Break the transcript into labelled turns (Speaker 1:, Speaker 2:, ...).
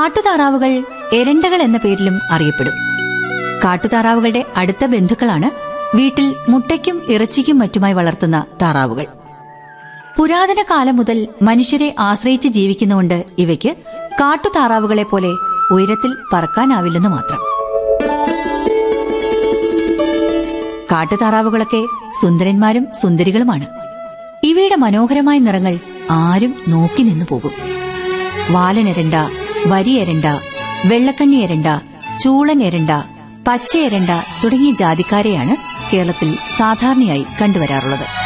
Speaker 1: കാട്ടുതാറാവുകൾ എരണ്ടകൾ എന്ന പേരിലും അറിയപ്പെടും കാട്ടുതാറാവുകളുടെ അടുത്ത ബന്ധുക്കളാണ് വീട്ടിൽ മുട്ടയ്ക്കും ഇറച്ചിക്കും മറ്റുമായി വളർത്തുന്ന താറാവുകൾ പുരാതന കാലം മുതൽ മനുഷ്യരെ ആശ്രയിച്ച് ജീവിക്കുന്നതുകൊണ്ട് ഇവയ്ക്ക് കാട്ടുതാറാവുകളെ പോലെ ഉയരത്തിൽ പറക്കാനാവില്ലെന്ന് മാത്രം കാട്ടുതാറാവുകളൊക്കെ സുന്ദരന്മാരും സുന്ദരികളുമാണ് ഇവയുടെ മനോഹരമായ നിറങ്ങൾ ആരും നോക്കി നിന്നു പോകും വാലനെരണ്ട വരിയെരണ്ട വെള്ളക്കണ്ണി എരണ്ട ചൂളൻ എരണ്ട പച്ച എരണ്ട തുടങ്ങിയ ജാതിക്കാരെയാണ് കേരളത്തിൽ സാധാരണയായി കണ്ടുവരാറുള്ളത്